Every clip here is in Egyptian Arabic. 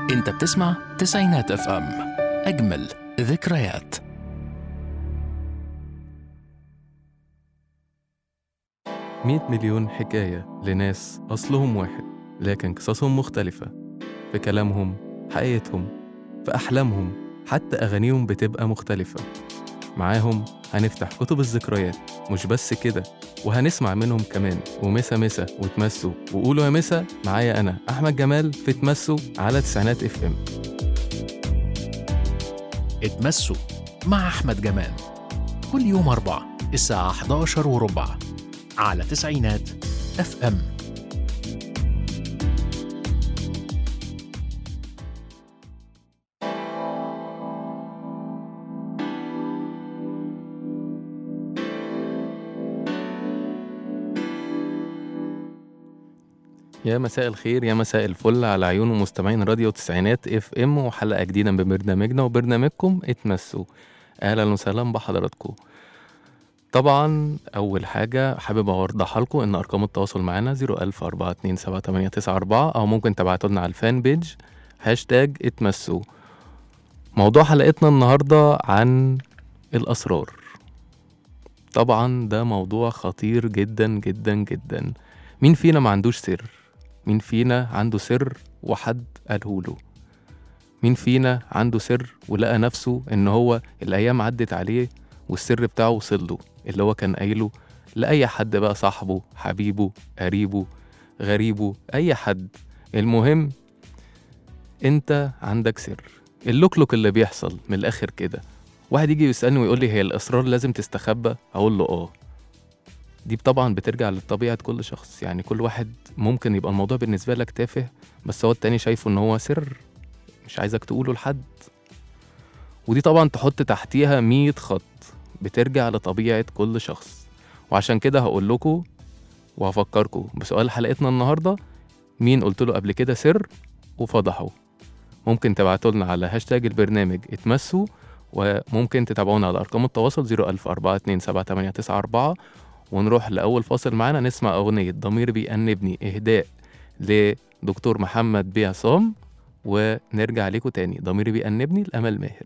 انت بتسمع تسعينات اف ام اجمل ذكريات مئة مليون حكاية لناس أصلهم واحد لكن قصصهم مختلفة في كلامهم حقيقتهم في أحلامهم حتى أغانيهم بتبقى مختلفة معاهم هنفتح كتب الذكريات مش بس كده وهنسمع منهم كمان ومسا مسا وتمسوا وقولوا يا مسا معايا أنا أحمد جمال في تمسوا على تسعينات اف ام اتمسوا مع احمد جمال كل يوم اربع الساعة 11 وربع على تسعينات اف ام يا مساء الخير يا مساء الفل على عيون ومستمعين راديو تسعينات اف ام وحلقة جديدة من برنامجنا وبرنامجكم اتمسوا اهلا وسهلا بحضراتكم طبعا اول حاجة حابب اوضحها لكم ان ارقام التواصل معانا 010427894 او ممكن تبعتوا لنا على الفان بيج هاشتاج اتمسوا موضوع حلقتنا النهاردة عن الاسرار طبعا ده موضوع خطير جدا جدا جدا مين فينا ما عندوش سر مين فينا عنده سر وحد قالهوله مين فينا عنده سر ولقى نفسه ان هو الايام عدت عليه والسر بتاعه وصله اللي هو كان قايله لاي حد بقى صاحبه حبيبه قريبه غريبه اي حد المهم انت عندك سر اللوكلوك اللي بيحصل من الاخر كده واحد يجي يسالني ويقول لي هي الاسرار لازم تستخبى اقول له اه دي طبعا بترجع لطبيعة كل شخص يعني كل واحد ممكن يبقى الموضوع بالنسبة لك تافه بس هو التاني شايفه ان هو سر مش عايزك تقوله لحد ودي طبعا تحط تحتيها مية خط بترجع لطبيعة كل شخص وعشان كده هقول لكم وهفكركم بسؤال حلقتنا النهاردة مين قلت له قبل كده سر وفضحه ممكن تبعتوا لنا على هاشتاج البرنامج اتمسوا وممكن تتابعونا على أرقام التواصل 010427894 ونروح لأول فاصل معانا نسمع أغنية ضمير بيأنبني إهداء لدكتور محمد بيه عصام ونرجع لكم تاني ضميري بيأنبني لأمل ماهر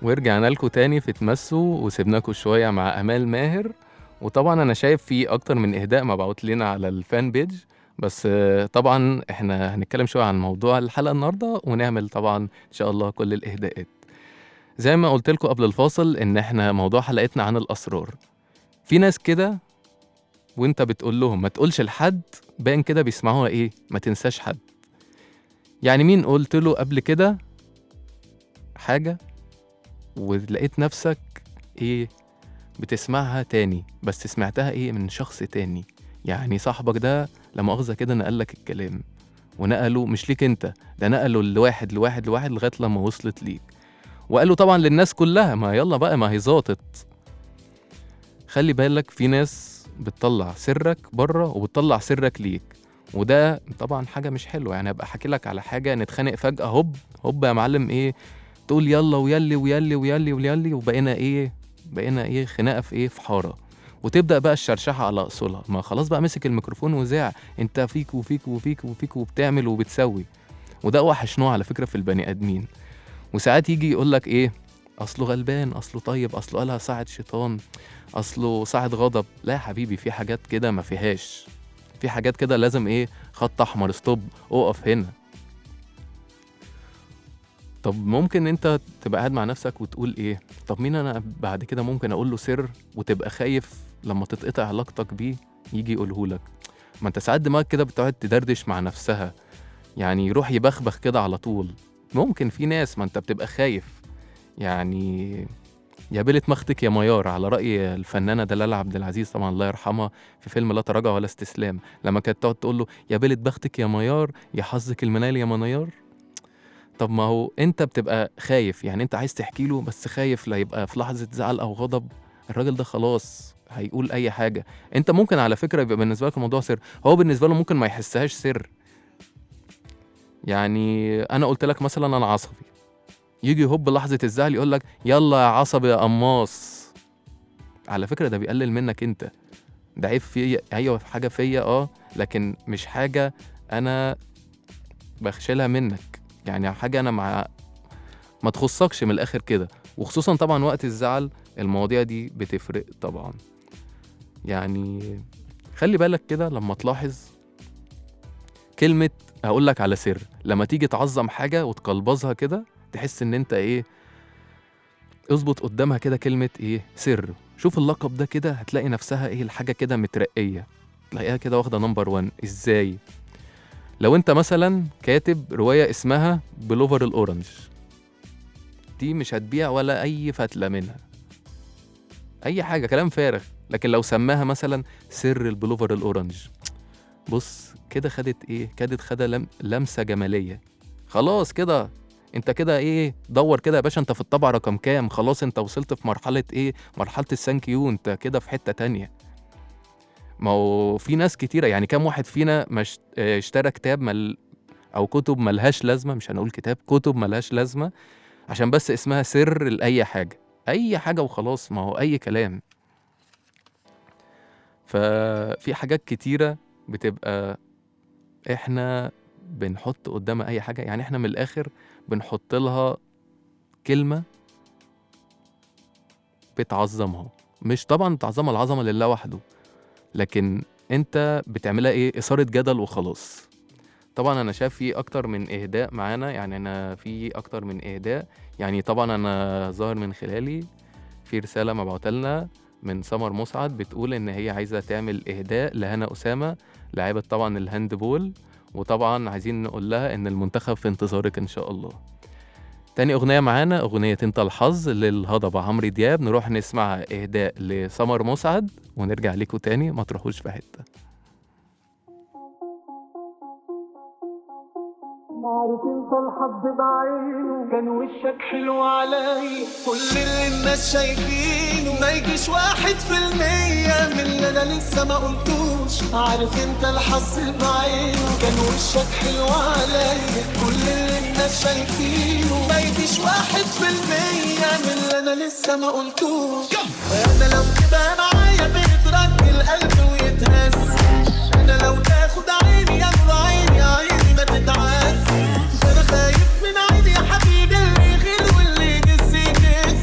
ورجعنا لكم تاني في تمسوا وسيبناكم شوية مع أمال ماهر وطبعا أنا شايف في أكتر من إهداء مبعوت لنا على الفان بيج بس آه، طبعا احنا هنتكلم شوية عن موضوع الحلقة النهاردة ونعمل طبعا إن شاء الله كل الإهداءات زي ما قلت لكم قبل الفاصل إن احنا موضوع حلقتنا عن الأسرار في ناس كده وانت بتقول لهم ما تقولش لحد باين كده بيسمعوها ايه ما تنساش حد يعني مين قلت له قبل كده حاجة ولقيت نفسك ايه بتسمعها تاني بس سمعتها ايه من شخص تاني يعني صاحبك ده لما مؤاخذة كده نقلك الكلام ونقله مش ليك انت ده نقله لواحد لواحد لواحد لغاية لما وصلت ليك وقالوا طبعا للناس كلها ما يلا بقى ما هي ظابطت خلي بالك في ناس بتطلع سرك بره وبتطلع سرك ليك وده طبعا حاجة مش حلوة يعني ابقى احكي لك على حاجة نتخانق فجأة هوب هوب يا معلم ايه تقول يلا ويلي ويلي ويلي ويلي وبقينا ايه بقينا ايه خناقة في ايه في حارة وتبدأ بقى الشرشحة على أصولها ما خلاص بقى مسك الميكروفون وزاع انت فيك وفيك وفيك وفيك وبتعمل وبتسوي وده اوحش نوع على فكرة في البني آدمين وساعات يجي يقول لك ايه اصله غلبان اصله طيب اصله قالها ساعة شيطان اصله ساعة غضب لا يا حبيبي في حاجات كده ما فيهاش في حاجات كده لازم ايه خط احمر ستوب اقف هنا طب ممكن انت تبقى قاعد مع نفسك وتقول ايه طب مين انا بعد كده ممكن اقول له سر وتبقى خايف لما تتقطع علاقتك بيه يجي يقوله لك ما انت ساعات دماغك كده بتقعد تدردش مع نفسها يعني يروح يبخبخ كده على طول ممكن في ناس ما انت بتبقى خايف يعني يا بلة مختك يا ميار على رأي الفنانة دلال عبد العزيز طبعا الله يرحمها في فيلم لا تراجع ولا استسلام لما كانت تقعد تقول له يا بلة بختك يا ميار يا حظك المنال يا منيار طب ما هو انت بتبقى خايف يعني انت عايز تحكي له بس خايف لا يبقى في لحظة زعل او غضب الراجل ده خلاص هيقول اي حاجة انت ممكن على فكرة يبقى بالنسبة لك الموضوع سر هو بالنسبة له ممكن ما يحسهاش سر يعني انا قلت لك مثلا انا عصبي يجي هوب لحظة الزعل يقول لك يلا يا عصبي يا قماص على فكرة ده بيقلل منك انت ده عيب فيا ايوه في حاجة فيا اه لكن مش حاجة انا بخشلها منك يعني حاجة انا مع ما تخصكش من الاخر كده وخصوصا طبعا وقت الزعل المواضيع دي بتفرق طبعا يعني خلي بالك كده لما تلاحظ كلمة هقول لك على سر لما تيجي تعظم حاجة وتقلبظها كده تحس ان انت ايه اظبط قدامها كده كلمة ايه سر شوف اللقب ده كده هتلاقي نفسها ايه الحاجة كده مترقية تلاقيها كده واخدة نمبر وان ازاي لو انت مثلا كاتب رواية اسمها بلوفر الاورنج دي مش هتبيع ولا اي فتلة منها اي حاجة كلام فارغ لكن لو سماها مثلا سر البلوفر الاورنج بص كده خدت ايه كادت خدة لم... لمسة جمالية خلاص كده انت كده ايه دور كده يا باشا انت في الطبعة رقم كام خلاص انت وصلت في مرحلة ايه مرحلة السانكيو انت كده في حتة تانية ما هو في ناس كتيرة يعني كام واحد فينا مش اه، اشترى كتاب مل او كتب ملهاش لازمة مش هنقول كتاب كتب ملهاش لازمة عشان بس اسمها سر لأي حاجة أي حاجة وخلاص ما هو أي كلام ففي حاجات كتيرة بتبقى احنا بنحط قدامها أي حاجة يعني احنا من الآخر بنحط لها كلمة بتعظمها مش طبعا تعظمها العظمة لله وحده لكن انت بتعملها ايه إثارة جدل وخلاص طبعا انا شايف في اكتر من اهداء معانا يعني انا في اكتر من اهداء يعني طبعا انا ظاهر من خلالي في رسالة مبعوتة لنا من سمر مسعد بتقول ان هي عايزة تعمل اهداء لهنا اسامة لاعبة طبعا الهاند بول وطبعا عايزين نقول لها ان المنتخب في انتظارك ان شاء الله تاني اغنية معانا اغنية انت الحظ للهضبة عمرو دياب نروح نسمعها اهداء لسمر مسعد ونرجع ليكوا تاني ما تروحوش في حتة عارف انت الحظ بعينه كان وشك حلو علي كل اللي الناس شايفينه ما يجيش واحد في المية من اللي انا لسه ما قلتوش عارف انت الحظ بعينه كان وشك حلو علي كل اللي الناس شايفينه ما يجيش واحد في المية من اللي انا لسه ما قلتوش انا لو تبقى معايا بيترك القلب ويتهز انا لو تاخد عيني يا نور عيني عيني ما تتعز انا خايف من عيني يا حبيبي اللي يغير واللي يجس يجس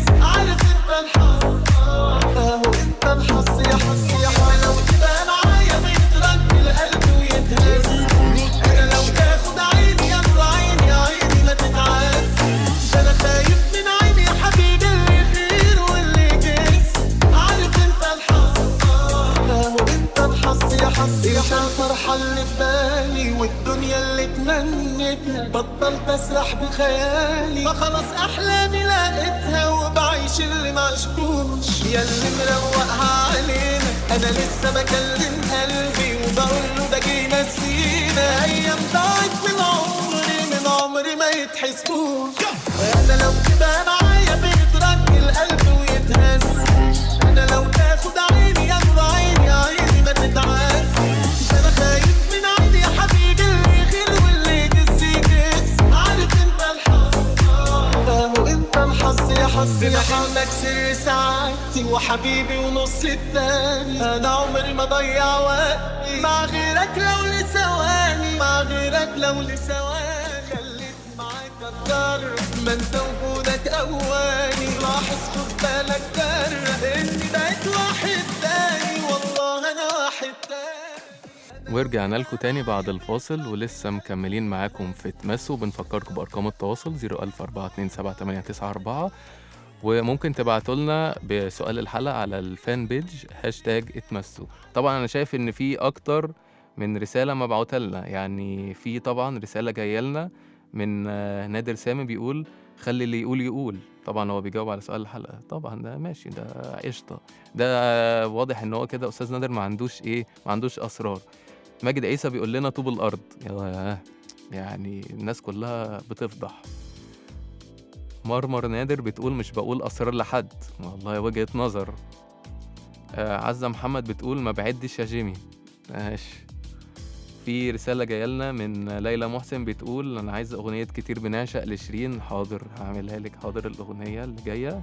لقيتها بطلت اسرح بخيالي فخلص احلامي لقيتها وبعيش اللي معشقوش ياللي مروقها علينا انا لسه بكلم قلبي وبقول له ده جه نسينا ايام ضاعت من عمري من عمري ما يتحسبوش انا لو تبقى معايا بيترك القلب ويتهز انا لو تاخد عيني يا نور عيني عيني ما تتعز انا خايف من عيني يا حبيبي اللي يغل واللي يجز يجز عارف انت الحظ اهو انت الحظ يا حظ يا حظك سر سعادتي وحبيبي ونص التاني انا عمري ما ضيع وقتي مع غيرك لو لثواني مع غيرك لو لثواني خليت معاك اتجرب ما انت وجودك قواني لاحظ خد بالك جرب اني بقيت واحد تاني والله انا واحد تاني ورجعنا لكم تاني بعد الفاصل ولسه مكملين معاكم في تمسوا بنفكركم بأرقام التواصل 004278994 وممكن تبعتوا لنا بسؤال الحلقة على الفان بيج هاشتاج اتمسوا طبعا أنا شايف إن في أكتر من رسالة مبعوتة لنا يعني في طبعا رسالة جاية لنا من آه، نادر سامي بيقول خلي اللي يقول يقول طبعا هو بيجاوب على سؤال الحلقة طبعا ده ماشي ده قشطة ده واضح ان هو كده استاذ نادر ما عندوش ايه ما عندوش اسرار ماجد عيسى بيقول لنا طوب الارض يا يعني الناس كلها بتفضح مرمر نادر بتقول مش بقول اسرار لحد والله وجهة نظر آه عزة محمد بتقول ما بعدش يا جيمي ماشي في رسالة جاية لنا من ليلى محسن بتقول أنا عايز أغنية كتير بنعشق لشيرين حاضر هعملها لك حاضر الأغنية اللي جاية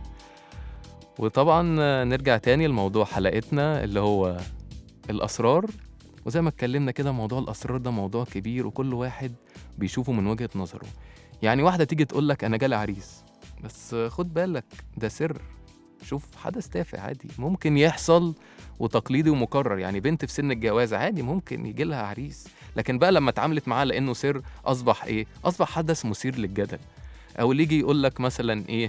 وطبعا آه، نرجع تاني لموضوع حلقتنا اللي هو الأسرار وزي ما اتكلمنا كده موضوع الأسرار ده موضوع كبير وكل واحد بيشوفه من وجهة نظره يعني واحدة تيجي تقول لك أنا جالي عريس بس خد بالك ده سر شوف حدث تافه عادي ممكن يحصل وتقليدي ومكرر يعني بنت في سن الجواز عادي ممكن يجي لها عريس لكن بقى لما اتعاملت معاه لانه سر اصبح ايه اصبح حدث مثير للجدل او اللي يجي يقول لك مثلا ايه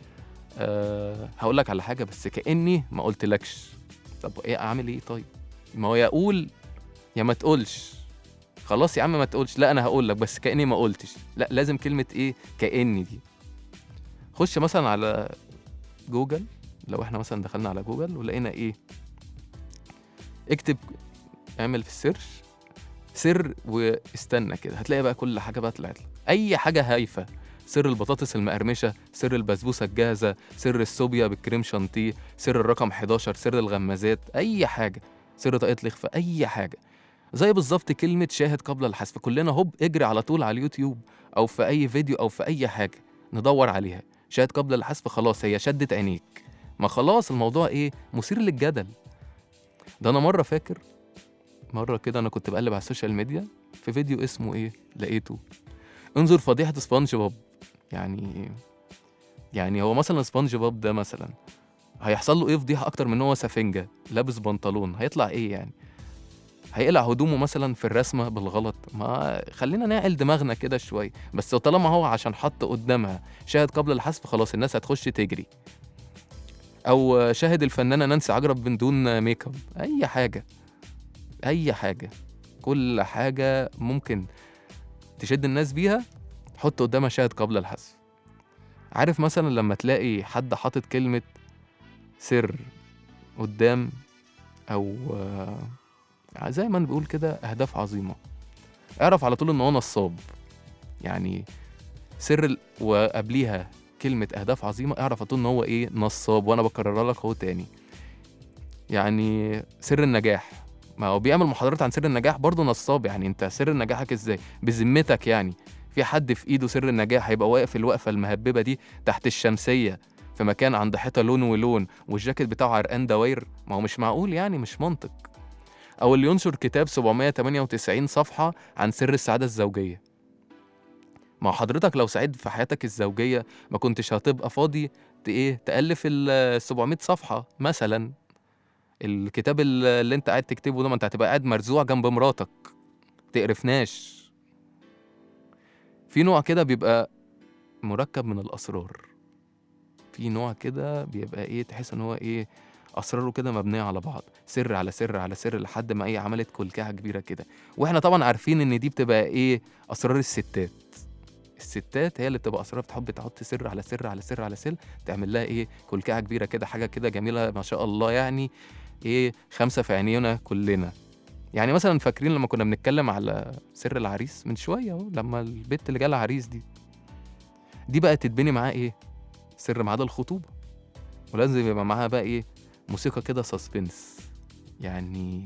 أه هقول لك على حاجه بس كاني ما قلتلكش طب ايه اعمل ايه طيب ما هو يا اقول يا ما تقولش خلاص يا عم ما تقولش لا انا هقول لك بس كاني ما قلتش لا لازم كلمه ايه كاني دي خش مثلا على جوجل لو احنا مثلا دخلنا على جوجل ولقينا ايه اكتب اعمل في السيرش سر واستنى كده هتلاقي بقى كل حاجه بقى طلعت لك. اي حاجه هايفه سر البطاطس المقرمشه سر البسبوسه الجاهزه سر السوبيا بالكريم شانتيه سر الرقم 11 سر الغمازات اي حاجه سر طاقية الإخفاء أي حاجة زي بالظبط كلمة شاهد قبل الحذف كلنا هوب اجري على طول على اليوتيوب أو في أي فيديو أو في أي حاجة ندور عليها شاهد قبل الحذف خلاص هي شدت عينيك ما خلاص الموضوع إيه مثير للجدل ده أنا مرة فاكر مرة كده أنا كنت بقلب على السوشيال ميديا في فيديو اسمه إيه لقيته انظر فضيحة سبونج بوب يعني يعني هو مثلا سبونج بوب ده مثلا هيحصل له ايه فضيحه اكتر من ان هو سفنجه لابس بنطلون هيطلع ايه يعني هيقلع هدومه مثلا في الرسمه بالغلط ما خلينا نعقل دماغنا كده شويه بس طالما هو عشان حط قدامها شاهد قبل الحذف خلاص الناس هتخش تجري او شاهد الفنانه نانسي عجرب من دون ميك اب اي حاجه اي حاجه كل حاجه ممكن تشد الناس بيها حط قدامها شاهد قبل الحذف عارف مثلا لما تلاقي حد حاطط كلمه سر قدام او آه، زي ما بنقول كده اهداف عظيمه اعرف على طول ان هو نصاب يعني سر ال... وقبليها كلمه اهداف عظيمه اعرف على طول ان هو ايه نصاب وانا بكررها لك اهو تاني يعني سر النجاح ما هو بيعمل محاضرات عن سر النجاح برضه نصاب يعني انت سر نجاحك ازاي بذمتك يعني في حد في ايده سر النجاح هيبقى واقف الوقفه المهببه دي تحت الشمسيه في مكان عند حيطه لون ولون والجاكيت بتاعه عرقان دواير ما هو مش معقول يعني مش منطق او اللي ينشر كتاب 798 صفحه عن سر السعاده الزوجيه ما هو حضرتك لو سعيد في حياتك الزوجيه ما كنتش هتبقى فاضي ت- ايه تالف ال 700 صفحه مثلا الكتاب ال- اللي انت قاعد تكتبه ده ما انت هتبقى قاعد مرزوع جنب مراتك تقرفناش في نوع كده بيبقى مركب من الاسرار في نوع كده بيبقى ايه تحس ان هو ايه اسراره كده مبنيه على بعض سر على سر على سر لحد ما ايه عملت كلكعه كبيره كده واحنا طبعا عارفين ان دي بتبقى ايه اسرار الستات الستات هي اللي بتبقى اسرار بتحب تحط سر على سر على سر على سر تعمل لها ايه كلكعه كبيره كده حاجه كده جميله ما شاء الله يعني ايه خمسه في عينينا كلنا يعني مثلا فاكرين لما كنا بنتكلم على سر العريس من شويه اهو لما البت اللي جالها عريس دي دي بقى تتبني معاه ايه سر ميعاد الخطوبه ولازم يبقى معاها بقى ايه موسيقى كده سسبنس يعني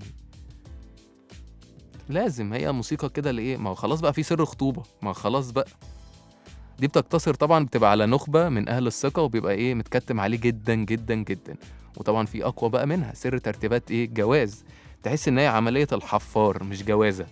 لازم هي موسيقى كده لايه ما هو خلاص بقى في سر خطوبه ما هو خلاص بقى دي بتقتصر طبعا بتبقى على نخبه من اهل الثقه وبيبقى ايه متكتم عليه جدا جدا جدا وطبعا في اقوى بقى منها سر ترتيبات ايه جواز تحس ان هي عمليه الحفار مش جوازه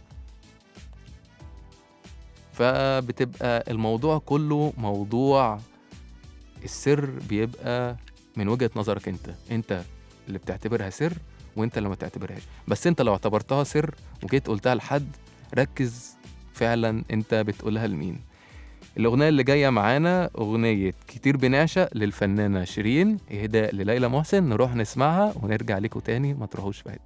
فبتبقى الموضوع كله موضوع السر بيبقى من وجهة نظرك انت انت اللي بتعتبرها سر وانت اللي ما تعتبرهاش بس انت لو اعتبرتها سر وجيت قلتها لحد ركز فعلا انت بتقولها لمين الأغنية اللي جاية معانا أغنية كتير بنعشق للفنانة شيرين إهداء لليلى محسن نروح نسمعها ونرجع لكم تاني ما تروحوش بعيد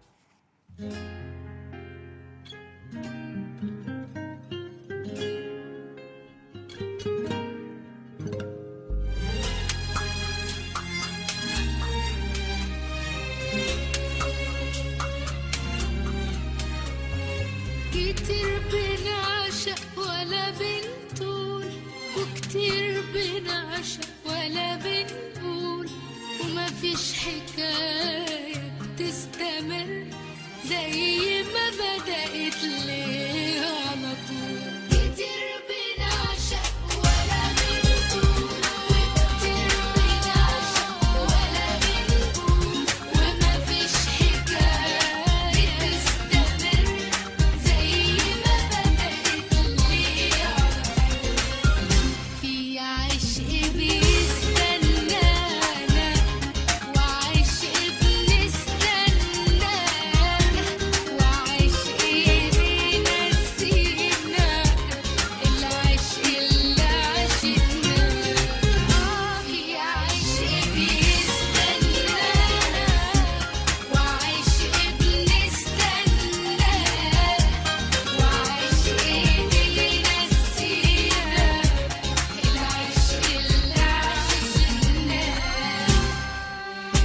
كتير بنعشق ولا بنطول وكتير بنعشق ولا بنقول وما فيش حكاية بتستمر زي ما بدأت ليه على طول كتير بنعشق ولا بنطول وكتير بنعشق ولا بنقول وما فيش حكاية بتستمر زي ما بدأت ليه على طول في عشق بيستنانا وعشق بنستنانا وعشق بينسينا العشق اللي عشقناه في عشق بيستنانا وعشق بنستناه وعشق بينسينا العشق اللي عشقناه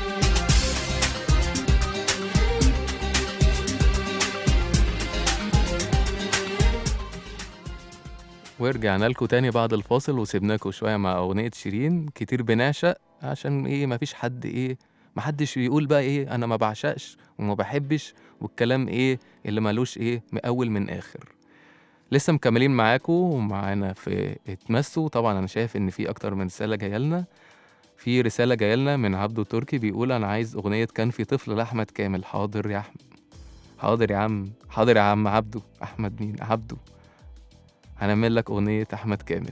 ورجعنا لكم تاني بعد الفاصل وسيبناكم شوية مع أغنية شيرين كتير بنعشق عشان إيه مفيش حد إيه محدش يقول بقى إيه أنا ما بعشقش وما بحبش والكلام إيه اللي ملوش إيه مقول من آخر لسه مكملين معاكم ومعانا في اتمسوا طبعا أنا شايف إن في أكتر من رسالة جاية لنا في رسالة جاية لنا من عبده تركي بيقول أنا عايز أغنية كان في طفل لأحمد كامل حاضر يا أحمد حاضر يا عم حاضر يا عم عبده أحمد مين عبده هنعمل لك أغنية أحمد كامل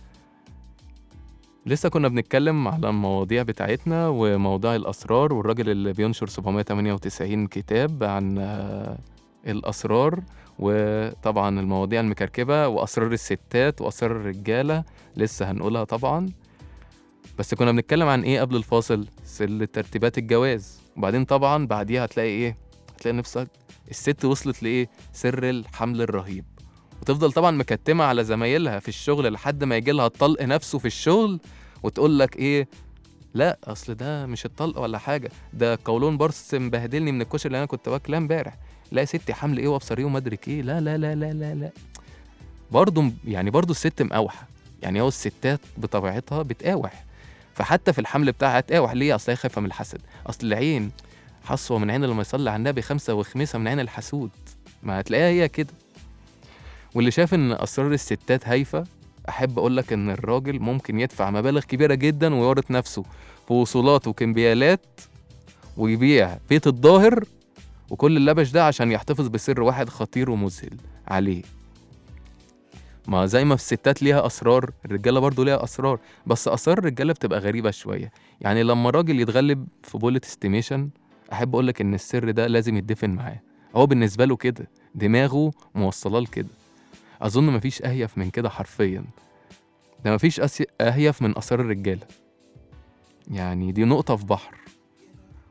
لسه كنا بنتكلم على المواضيع بتاعتنا وموضوع الأسرار والراجل اللي بينشر 798 كتاب عن آه، الأسرار وطبعا المواضيع المكركبة وأسرار الستات وأسرار الرجالة لسه هنقولها طبعا بس كنا بنتكلم عن إيه قبل الفاصل سل ترتيبات الجواز وبعدين طبعا بعديها هتلاقي إيه هتلاقي نفسك الست وصلت لإيه سر الحمل الرهيب وتفضل طبعا مكتمة على زمايلها في الشغل لحد ما يجي لها الطلق نفسه في الشغل وتقول لك ايه لا اصل ده مش الطلق ولا حاجه ده قولون برص مبهدلني من الكشري اللي انا كنت واكلاه امبارح لا يا ستي حمل ايه وابصر ايه وما ادري ايه لا لا لا لا لا لا برضه يعني برضه الست مقاوحه يعني هو الستات بطبيعتها بتقاوح فحتى في الحمل بتاعها هتقاوح ليه اصل هي خايفه من الحسد اصل العين حصوه من عين لما يصلي على النبي خمسه وخميسه من عين الحسود ما هتلاقيها هي كده واللي شاف ان اسرار الستات هايفه احب اقول لك ان الراجل ممكن يدفع مبالغ كبيره جدا ويورط نفسه في وصولات وكمبيالات ويبيع بيت الظاهر وكل اللبش ده عشان يحتفظ بسر واحد خطير ومذهل عليه ما زي ما الستات ليها اسرار الرجاله برضو ليها اسرار بس اسرار الرجاله بتبقى غريبه شويه يعني لما راجل يتغلب في بولت استيميشن احب اقول لك ان السر ده لازم يدفن معاه هو بالنسبه له كده دماغه موصله لكده اظن مفيش اهيف من كده حرفيا ده مفيش أسي... اهيف من اسرار الرجاله يعني دي نقطه في بحر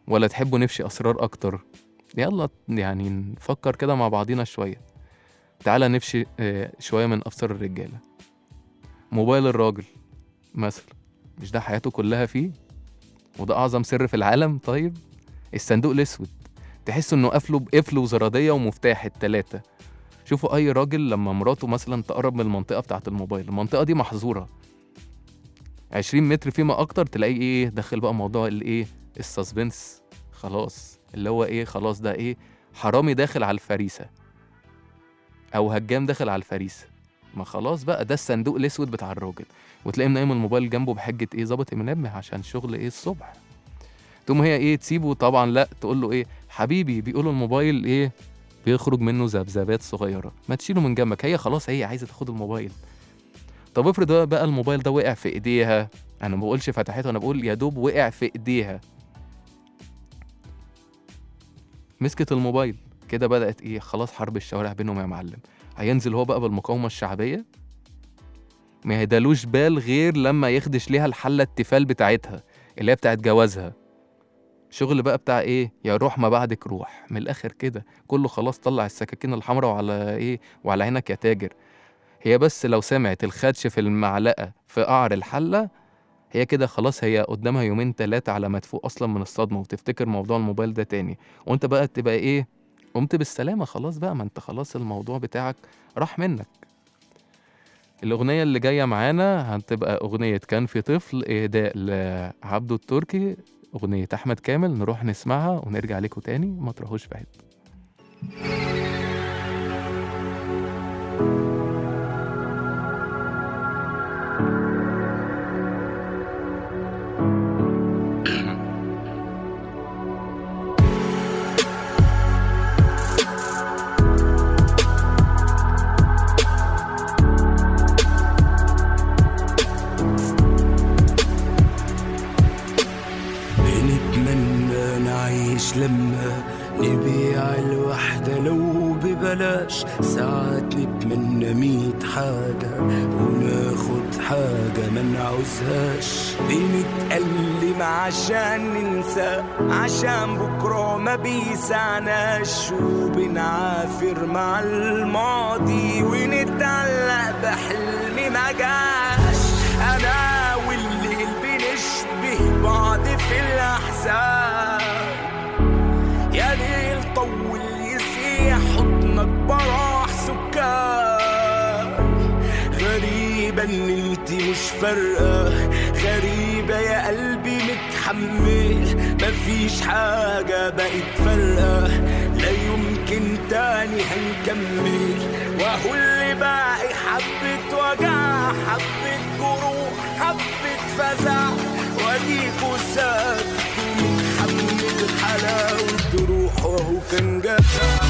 ولا تحبوا نفشي أسرار أكتر يلا يعني نفكر كده مع بعضينا شوية تعالى نفشي آه، شوية من أفسر الرجالة موبايل الراجل مثلا مش ده حياته كلها فيه وده أعظم سر في العالم طيب الصندوق الأسود تحس إنه قفله بقفل وزرادية ومفتاح التلاتة شوفوا أي راجل لما مراته مثلا تقرب من المنطقة بتاعة الموبايل المنطقة دي محظورة 20 متر فيما أكتر تلاقيه إيه دخل بقى موضوع الإيه السسبنس خلاص اللي هو إيه خلاص ده إيه حرامي داخل على الفريسة أو هجام داخل على الفريسة ما خلاص بقى ده الصندوق الأسود بتاع الراجل وتلاقيه منيم الموبايل جنبه بحجة إيه ظابط المنبه عشان شغل إيه الصبح تقوم هي إيه تسيبه طبعا لا تقول له إيه حبيبي بيقولوا الموبايل إيه بيخرج منه ذبذبات صغيرة ما تشيله من جنبك هي خلاص هي عايزة تاخد الموبايل طب افرض بقى الموبايل ده وقع في ايديها انا ما بقولش فتحته انا بقول يا دوب وقع في ايديها مسكت الموبايل كده بدأت ايه خلاص حرب الشوارع بينهم يا معلم هينزل هو بقى بالمقاومة الشعبية ما يهدالوش بال غير لما يخدش ليها الحلة التفال بتاعتها اللي هي بتاعت جوازها شغل بقى بتاع ايه يا روح ما بعدك روح من الاخر كده كله خلاص طلع السكاكين الحمراء وعلى ايه وعلى عينك يا تاجر هي بس لو سمعت الخدش في المعلقة في قعر الحلة هي كده خلاص هي قدامها يومين تلاتة على ما تفوق أصلا من الصدمة وتفتكر موضوع الموبايل ده تاني وأنت بقى تبقى إيه قمت بالسلامة خلاص بقى ما أنت خلاص الموضوع بتاعك راح منك الأغنية اللي جاية معانا هتبقى أغنية كان في طفل إهداء لعبده التركي أغنية أحمد كامل نروح نسمعها ونرجع لكم تاني ما تروحوش بعيد بنتمنى نعيش لما نبيع الوحدة لو ببلاش ساعات نتمنى ميت حاجة وناخد حاجة ما نعوزهاش بنتألم عشان ننسى عشان بكرة ما بيسعناش وبنعافر مع الماضي ونتعلق بحلم ما جاش أنا والليل بنشبه بعض في الأحزان يا ليل طول يسيح حضنك براح سكان غريبة ان انت مش فارقة غريبة يا قلبي متحمل مفيش حاجة بقت فارقة لا يمكن تاني هنكمل وهو اللي باقي حبة وجع حبة جروح حبة فزع واديكوا ساكت ومتحمل حلاوة روح وهو كان جدع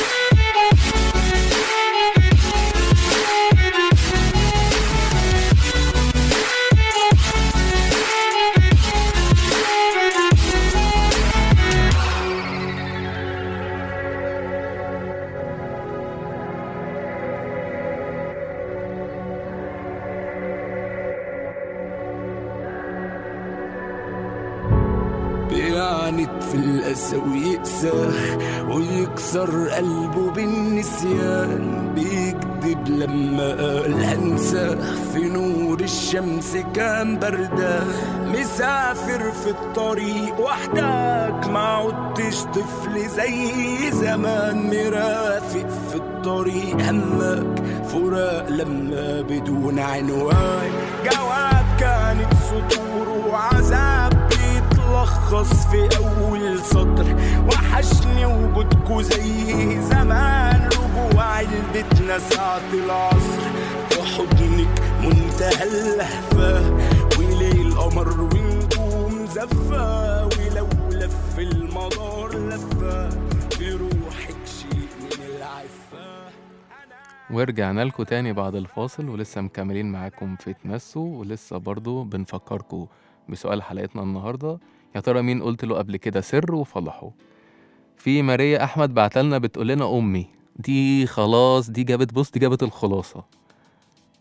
بيعند في الأسى ويقسى ويكسر قلبه بالنسيان بيكذب لما قال هنسى في نور الشمس كان بردان مسافر في الطريق وحدك ما عدتش طفل زي زمان مرافق في الطريق همك فراق لما بدون عنوان جواب كانت سطور وعذاب بيتلخص في أول سطر وحشني وجودكوا زي زمان رجوع لبيتنا ساعة العصر في حضنك منتهى اللهفة وليل قمر ونجوم زفة ولو لف المدار لفة بروحك شيء من العفة ورجعنا لكم تاني بعد الفاصل ولسه مكملين معاكم في تمسوا ولسه برضو بنفكركم بسؤال حلقتنا النهاردة يا ترى مين قلت له قبل كده سر وفضحه في ماريا أحمد بعتلنا بتقول لنا أمي دي خلاص دي جابت بص دي جابت الخلاصة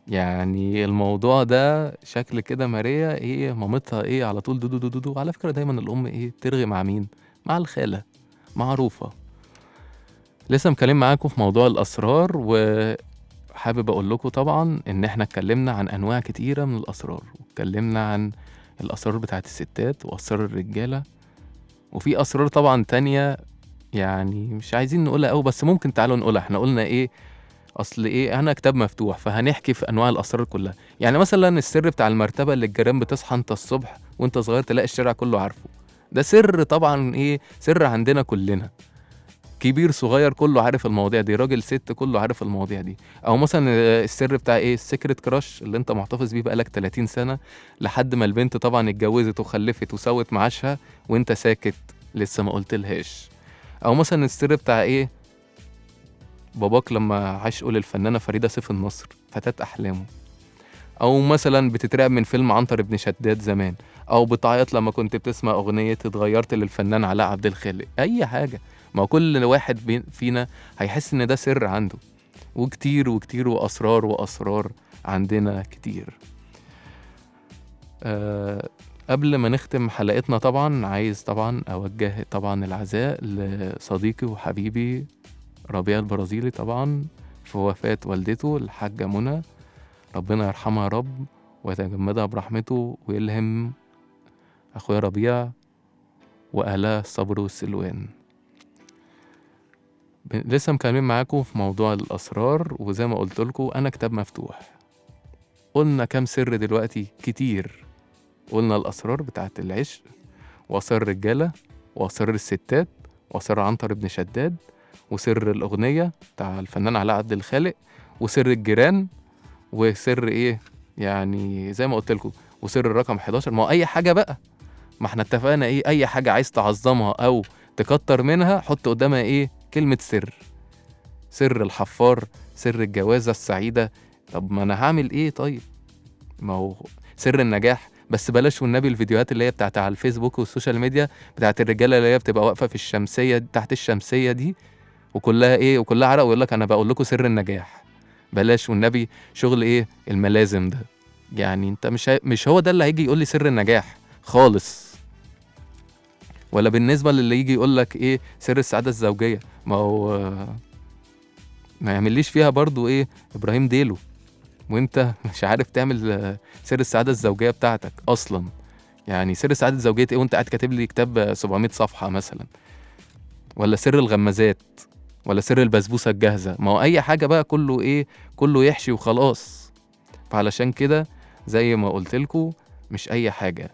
يعني الموضوع ده شكل كده ماريا ايه مامتها ايه على طول دودو دودو دودو على فكرة دايما الأم ايه ترغي مع مين مع الخالة معروفة لسه مكلم معاكم في موضوع الأسرار وحابب أقول لكم طبعا إن إحنا اتكلمنا عن أنواع كتيرة من الأسرار واتكلمنا عن الأسرار بتاعت الستات وأسرار الرجالة وفي أسرار طبعا تانية يعني مش عايزين نقولها أوي بس ممكن تعالوا نقولها احنا قلنا إيه أصل إيه أنا كتاب مفتوح فهنحكي في أنواع الأسرار كلها يعني مثلا السر بتاع المرتبة اللي الجيران بتصحى أنت الصبح وأنت صغير تلاقي الشارع كله عارفه ده سر طبعا إيه سر عندنا كلنا كبير صغير كله عارف المواضيع دي راجل ست كله عارف المواضيع دي او مثلا السر بتاع ايه السيكريت كراش اللي انت محتفظ بيه بقالك 30 سنه لحد ما البنت طبعا اتجوزت وخلفت وسوت معاشها وانت ساكت لسه ما قلتلهاش او مثلا السر بتاع ايه باباك لما عشقه للفنانه فريده سيف النصر فتاة احلامه او مثلا بتترعب من فيلم عنتر ابن شداد زمان او بتعيط لما كنت بتسمع اغنيه اتغيرت للفنان علاء عبد الخالق اي حاجه ما هو كل واحد بي- فينا هيحس ان ده سر عنده وكتير وكتير واسرار واسرار عندنا كتير أه قبل ما نختم حلقتنا طبعا عايز طبعا اوجه طبعا العزاء لصديقي وحبيبي ربيع البرازيلي طبعا في وفاة والدته الحاجة منى ربنا يرحمها يا رب ويتجمدها برحمته ويلهم أخويا ربيع وأهلها الصبر والسلوان ب- لسه مكلمين معاكم في موضوع الأسرار وزي ما قلت لكم أنا كتاب مفتوح قلنا كام سر دلوقتي كتير قلنا الأسرار بتاعت العشق وأسرار الرجالة وأسرار الستات وأسرار عنتر بن شداد وسر الأغنية بتاع الفنان علاء عبد الخالق وسر الجيران وسر إيه يعني زي ما قلت لكم وسر الرقم 11 ما هو أي حاجة بقى ما احنا اتفقنا إيه أي حاجة عايز تعظمها أو تكتر منها حط قدامها إيه كلمة سر سر الحفار سر الجوازة السعيدة طب ما أنا هعمل إيه طيب ما هو سر النجاح بس بلاش والنبي الفيديوهات اللي هي بتاعت على الفيسبوك والسوشيال ميديا بتاعت الرجاله اللي هي بتبقى واقفه في الشمسيه تحت الشمسيه دي وكلها ايه وكلها عرق ويقول لك انا بقول لكم سر النجاح بلاش والنبي شغل ايه الملازم ده يعني انت مش هي... مش هو ده اللي هيجي يقول لي سر النجاح خالص ولا بالنسبه للي يجي يقول لك ايه سر السعاده الزوجيه ما هو ما يعمليش فيها برضو ايه ابراهيم ديلو وانت مش عارف تعمل آه، سر السعاده الزوجيه بتاعتك اصلا يعني سر السعاده الزوجيه ايه وانت قاعد كاتب لي كتاب آه، 700 صفحه مثلا ولا سر الغمازات ولا سر البسبوسه الجاهزه ما هو اي حاجه بقى كله ايه كله يحشي وخلاص فعلشان كده زي ما قلت لكم مش اي حاجه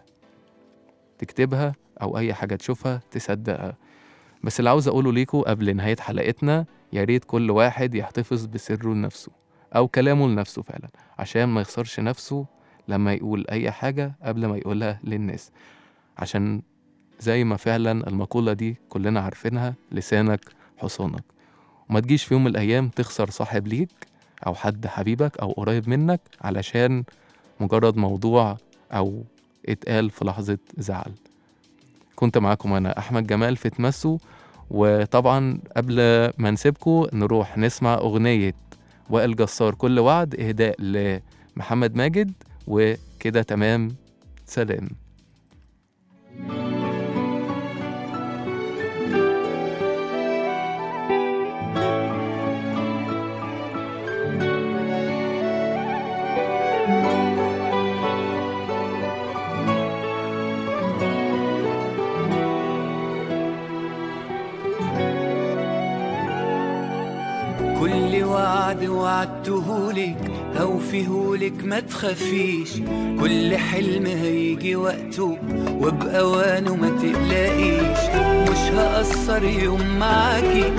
تكتبها او اي حاجه تشوفها تصدقها بس اللي عاوز اقوله ليكم قبل نهايه حلقتنا يا ريت كل واحد يحتفظ بسره لنفسه او كلامه لنفسه فعلا عشان ما يخسرش نفسه لما يقول اي حاجه قبل ما يقولها للناس عشان زي ما فعلا المقولة دي كلنا عارفينها لسانك حصانك وما تجيش في يوم من الأيام تخسر صاحب ليك أو حد حبيبك أو قريب منك علشان مجرد موضوع أو اتقال في لحظة زعل كنت معاكم أنا أحمد جمال في تمسوا وطبعا قبل ما نسيبكم نروح نسمع أغنية وائل جسار كل وعد إهداء لمحمد ماجد وكده تمام سلام كل وعد وعدتهولك هوفيهولك ما تخافيش كل حلم هيجي وقته وبأوانه ما تقلقيش مش هقصر يوم معاكي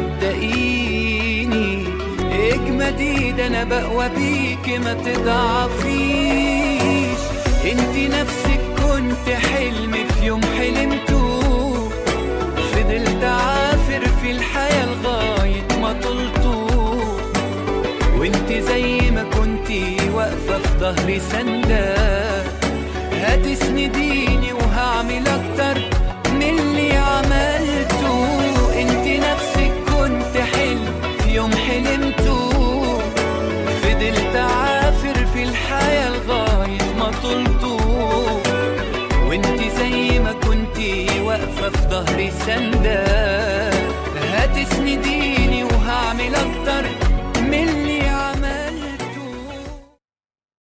صدقيني اجمدي ده انا بقوى بيكي ما تضعفيش انتي نفسك كنت حلم في يوم حلمته فضلت عافر في الحياة لغاية ما طلته وانت زي ما كنتي واقفة في ظهري سندة هتسنديني وهعمل اكتر من اللي عملته انت نفسك كنت حلم في يوم حلمته فضلت عافر سندة